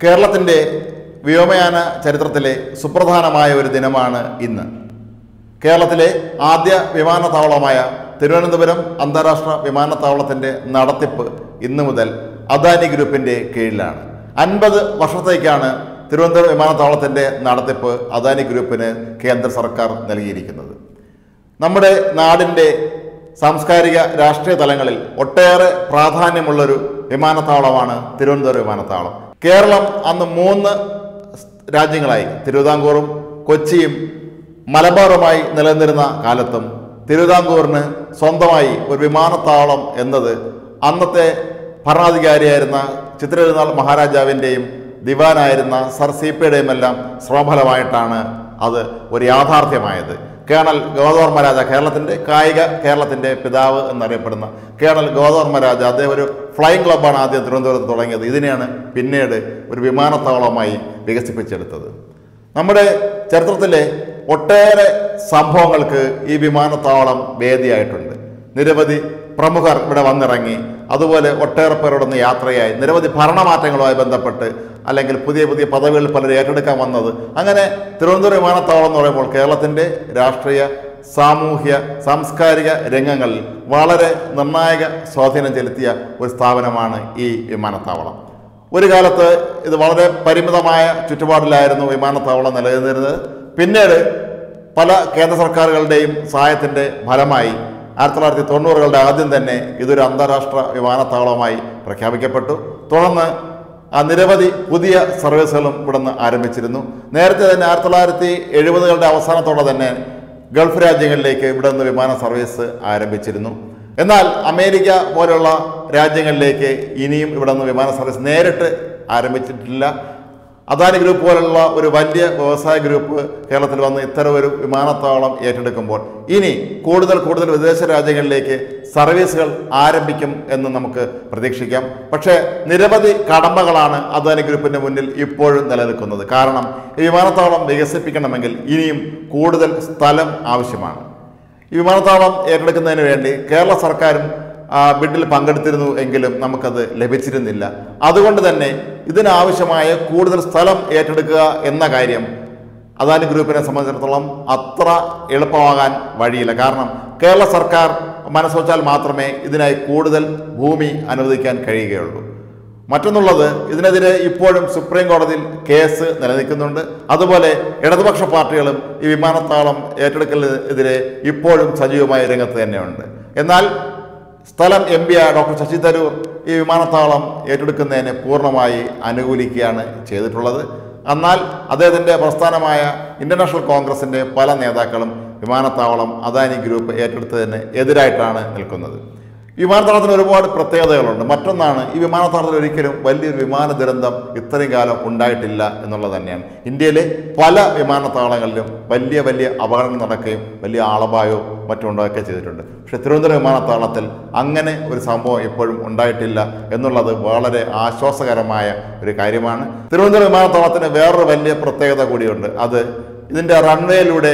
കേരളത്തിൻ്റെ വ്യോമയാന ചരിത്രത്തിലെ സുപ്രധാനമായ ഒരു ദിനമാണ് ഇന്ന് കേരളത്തിലെ ആദ്യ വിമാനത്താവളമായ തിരുവനന്തപുരം അന്താരാഷ്ട്ര വിമാനത്താവളത്തിൻ്റെ നടത്തിപ്പ് ഇന്നു മുതൽ അദാനി ഗ്രൂപ്പിൻ്റെ കീഴിലാണ് അൻപത് വർഷത്തേക്കാണ് തിരുവനന്തപുരം വിമാനത്താവളത്തിൻ്റെ നടത്തിപ്പ് അദാനി ഗ്രൂപ്പിന് കേന്ദ്ര സർക്കാർ നൽകിയിരിക്കുന്നത് നമ്മുടെ നാടിൻ്റെ സാംസ്കാരിക രാഷ്ട്രീയ തലങ്ങളിൽ ഒട്ടേറെ പ്രാധാന്യമുള്ളൊരു വിമാനത്താവളമാണ് തിരുവനന്തപുരം വിമാനത്താവളം കേരളം അന്ന് മൂന്ന് രാജ്യങ്ങളായി തിരുവിതാംകൂറും കൊച്ചിയും മലബാറുമായി നിലനിന്നിരുന്ന കാലത്തും തിരുവിതാംകൂറിന് സ്വന്തമായി ഒരു വിമാനത്താവളം എന്നത് അന്നത്തെ ഭരണാധികാരിയായിരുന്ന ചിത്രതിരുനാൾ മഹാരാജാവിൻ്റെയും ദിവാനായിരുന്ന സർ സി പിയുടെയും എല്ലാം ശ്രമഫലമായിട്ടാണ് അത് ഒരു യാഥാർത്ഥ്യമായത് കേണൽ ഗോദവർമ്മരാജ കേരളത്തിൻ്റെ കായിക കേരളത്തിൻ്റെ പിതാവ് എന്നറിയപ്പെടുന്ന കേണൽ ഗോദവർമ്മരാജ അദ്ദേഹം ഒരു ഫ്ലൈയിങ് ക്ലബ്ബാണ് ആദ്യം തിരുവനന്തപുരത്ത് തുടങ്ങിയത് ഇതിനെയാണ് പിന്നീട് ഒരു വിമാനത്താവളമായി വികസിപ്പിച്ചെടുത്തത് നമ്മുടെ ചരിത്രത്തിലെ ഒട്ടേറെ സംഭവങ്ങൾക്ക് ഈ വിമാനത്താവളം വേദിയായിട്ടുണ്ട് നിരവധി പ്രമുഖർ ഇവിടെ വന്നിറങ്ങി അതുപോലെ ഒട്ടേറെ പേരോടൊന്ന് യാത്രയായി നിരവധി ഭരണമാറ്റങ്ങളുമായി ബന്ധപ്പെട്ട് അല്ലെങ്കിൽ പുതിയ പുതിയ പദവികൾ പലരും ഏറ്റെടുക്കാൻ വന്നത് അങ്ങനെ തിരുവനന്തപുരം വിമാനത്താവളം എന്ന് പറയുമ്പോൾ കേരളത്തിൻ്റെ രാഷ്ട്രീയ സാമൂഹ്യ സാംസ്കാരിക രംഗങ്ങളിൽ വളരെ നിർണായക സ്വാധീനം ചെലുത്തിയ ഒരു സ്ഥാപനമാണ് ഈ വിമാനത്താവളം ഒരു കാലത്ത് ഇത് വളരെ പരിമിതമായ ചുറ്റുപാടിലായിരുന്നു വിമാനത്താവളം നിലനിന്നിരുന്നത് പിന്നീട് പല കേന്ദ്ര സർക്കാരുകളുടെയും സഹായത്തിൻ്റെ ഫലമായി ആയിരത്തി തൊള്ളായിരത്തി തൊണ്ണൂറുകളുടെ ആദ്യം തന്നെ ഇതൊരു അന്താരാഷ്ട്ര വിമാനത്താവളമായി പ്രഖ്യാപിക്കപ്പെട്ടു തുടർന്ന് ആ നിരവധി പുതിയ സർവീസുകളും ഇവിടുന്ന് ആരംഭിച്ചിരുന്നു നേരത്തെ തന്നെ ആയിരത്തി തൊള്ളായിരത്തി എഴുപതുകളുടെ അവസാനത്തോടെ തന്നെ ഗൾഫ് രാജ്യങ്ങളിലേക്ക് ഇവിടെ നിന്ന് വിമാന സർവീസ് ആരംഭിച്ചിരുന്നു എന്നാൽ അമേരിക്ക പോലുള്ള രാജ്യങ്ങളിലേക്ക് ഇനിയും ഇവിടെ നിന്ന് വിമാന സർവീസ് നേരിട്ട് ആരംഭിച്ചിട്ടില്ല അദാനി ഗ്രൂപ്പ് പോലുള്ള ഒരു വലിയ വ്യവസായ ഗ്രൂപ്പ് കേരളത്തിൽ വന്ന് ഇത്തരം ഒരു വിമാനത്താവളം ഏറ്റെടുക്കുമ്പോൾ ഇനി കൂടുതൽ കൂടുതൽ വിദേശ രാജ്യങ്ങളിലേക്ക് സർവീസുകൾ ആരംഭിക്കും എന്ന് നമുക്ക് പ്രതീക്ഷിക്കാം പക്ഷേ നിരവധി കടമ്പകളാണ് അദാനി ഗ്രൂപ്പിന്റെ മുന്നിൽ ഇപ്പോഴും നിലനിൽക്കുന്നത് കാരണം ഈ വിമാനത്താവളം വികസിപ്പിക്കണമെങ്കിൽ ഇനിയും കൂടുതൽ സ്ഥലം ആവശ്യമാണ് ഈ വിമാനത്താവളം ഏറ്റെടുക്കുന്നതിന് വേണ്ടി കേരള സർക്കാരും ആ, ബിഡിൽ പങ്കെടുത്തിരുന്നു എങ്കിലും നമുക്കത് ലഭിച്ചിരുന്നില്ല അതുകൊണ്ട് തന്നെ ഇതിനാവശ്യമായ കൂടുതൽ സ്ഥലം ഏറ്റെടുക്കുക എന്ന കാര്യം അദാനി ഗ്രൂപ്പിനെ സംബന്ധിച്ചിടത്തോളം അത്ര എളുപ്പമാകാൻ വഴിയില്ല കാരണം കേരള സർക്കാർ മനസ്സുവച്ചാൽ മാത്രമേ ഇതിനായി കൂടുതൽ ഭൂമി അനുവദിക്കാൻ കഴിയുകയുള്ളൂ മറ്റൊന്നുള്ളത് ഇതിനെതിരെ ഇപ്പോഴും സുപ്രീം കോടതിയിൽ കേസ് നിലനിൽക്കുന്നുണ്ട് അതുപോലെ ഇടതുപക്ഷ പാർട്ടികളും ഈ വിമാനത്താവളം ഏറ്റെടുക്കലിനെതിരെ ഇപ്പോഴും സജീവമായ രംഗത്ത് തന്നെയുണ്ട് എന്നാൽ സ്ഥലം എം പി ആയ ഡോക്ടർ ശശി തരൂർ ഈ വിമാനത്താവളം ഏറ്റെടുക്കുന്നതിനെ പൂർണ്ണമായി അനുകൂലിക്കുകയാണ് ചെയ്തിട്ടുള്ളത് എന്നാൽ അദ്ദേഹത്തിൻ്റെ പ്രസ്ഥാനമായ ഇന്റർനാഷണൽ കോൺഗ്രസിൻ്റെ പല നേതാക്കളും വിമാനത്താവളം അദാനി ഗ്രൂപ്പ് ഏറ്റെടുത്തതിന് എതിരായിട്ടാണ് നിൽക്കുന്നത് ഈ വിമാനത്താവളത്തിന് ഒരുപാട് പ്രത്യേകതകളുണ്ട് മറ്റൊന്നാണ് ഈ വിമാനത്താവളത്തിൽ ഒരിക്കലും വലിയൊരു വിമാന ദുരന്തം ഇത്രയും കാലം ഉണ്ടായിട്ടില്ല എന്നുള്ളത് തന്നെയാണ് ഇന്ത്യയിലെ പല വിമാനത്താവളങ്ങളിലും വലിയ വലിയ അപകടങ്ങൾ നടക്കുകയും വലിയ ആളപായവും മറ്റും ഉണ്ടാക്കുകയും ചെയ്തിട്ടുണ്ട് പക്ഷേ തിരുവനന്തപുരം വിമാനത്താവളത്തിൽ അങ്ങനെ ഒരു സംഭവം ഇപ്പോഴും ഉണ്ടായിട്ടില്ല എന്നുള്ളത് വളരെ ആശ്വാസകരമായ ഒരു കാര്യമാണ് തിരുവനന്തപുരം വിമാനത്താവളത്തിന് വേറൊരു വലിയ പ്രത്യേകത കൂടിയുണ്ട് അത് ഇതിൻ്റെ റൺവേയിലൂടെ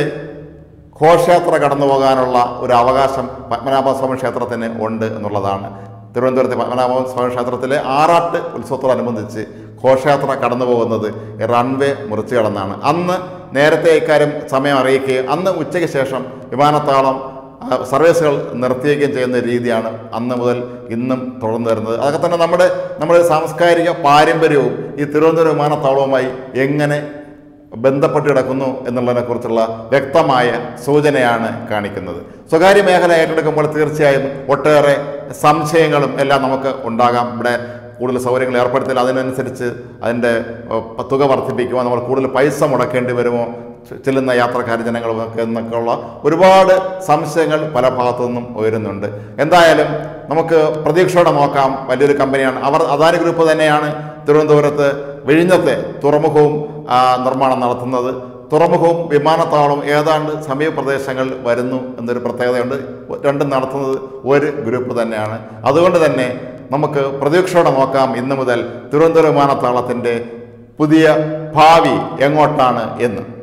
ഘോഷയാത്ര കടന്നു പോകാനുള്ള ഒരു അവകാശം പത്മനാഭസ്വാമി ക്ഷേത്രത്തിന് ഉണ്ട് എന്നുള്ളതാണ് തിരുവനന്തപുരത്തെ പത്മനാഭസ്വാമി ക്ഷേത്രത്തിലെ ആറാട്ട് ഉത്സവത്തോടനുബന്ധിച്ച് ഘോഷയാത്ര കടന്നു പോകുന്നത് റൺവേ മുറിച്ചു കടന്നാണ് അന്ന് നേരത്തെ ഇക്കാര്യം സമയം അറിയിക്കുകയും അന്ന് ഉച്ചയ്ക്ക് ശേഷം വിമാനത്താവളം ആ, സർവീസുകൾ നിർത്തിയേക്കുകയും ചെയ്യുന്ന രീതിയാണ് അന്ന് മുതൽ ഇന്നും തുടർന്നു വരുന്നത് അതൊക്കെ തന്നെ നമ്മുടെ നമ്മുടെ സാംസ്കാരിക പാരമ്പര്യവും ഈ തിരുവനന്തപുരം വിമാനത്താവളവുമായി എങ്ങനെ ബന്ധപ്പെട്ട് കിടക്കുന്നു എന്നുള്ളതിനെക്കുറിച്ചുള്ള വ്യക്തമായ സൂചനയാണ് കാണിക്കുന്നത് സ്വകാര്യ മേഖല ഏറ്റെടുക്കുമ്പോൾ തീർച്ചയായും ഒട്ടേറെ സംശയങ്ങളും എല്ലാം നമുക്ക് ഉണ്ടാകാം ഇവിടെ കൂടുതൽ സൗകര്യങ്ങൾ ഏർപ്പെടുത്തില്ല അതിനനുസരിച്ച് അതിൻ്റെ ഏഹ്, തുക വർദ്ധിപ്പിക്കുമോ നമ്മൾ കൂടുതൽ പൈസ മുടക്കേണ്ടി വരുമോ ചെ- ചെല്ലുന്ന യാത്രക്കാർ ജനങ്ങളും ഒക്കെ എന്നൊക്കെയുള്ള ഒരുപാട് സംശയങ്ങൾ പല ഭാഗത്തു നിന്നും ഉയരുന്നുണ്ട് എന്തായാലും നമുക്ക് പ്രതീക്ഷയോടെ നോക്കാം വലിയൊരു കമ്പനിയാണ് അവർ അദാനി ഗ്രൂപ്പ് തന്നെയാണ് തിരുവനന്തപുരത്ത് വിഴിഞ്ഞത്തെ തുറമുഖവും ആ, നിർമ്മാണം നടത്തുന്നത് തുറമുഖവും വിമാനത്താവളവും ഏതാണ്ട് സമീപ പ്രദേശങ്ങളിൽ വരുന്നു എന്നൊരു പ്രത്യേകതയുണ്ട് രണ്ടും നടത്തുന്നത് ഒരു ഗ്രൂപ്പ് തന്നെയാണ് അതുകൊണ്ട് തന്നെ നമുക്ക് പ്രതീക്ഷയോടെ നോക്കാം ഇന്നു മുതൽ തിരുവനന്തപുരം വിമാനത്താവളത്തിൻ്റെ പുതിയ ഭാവി എങ്ങോട്ടാണ് എന്ന്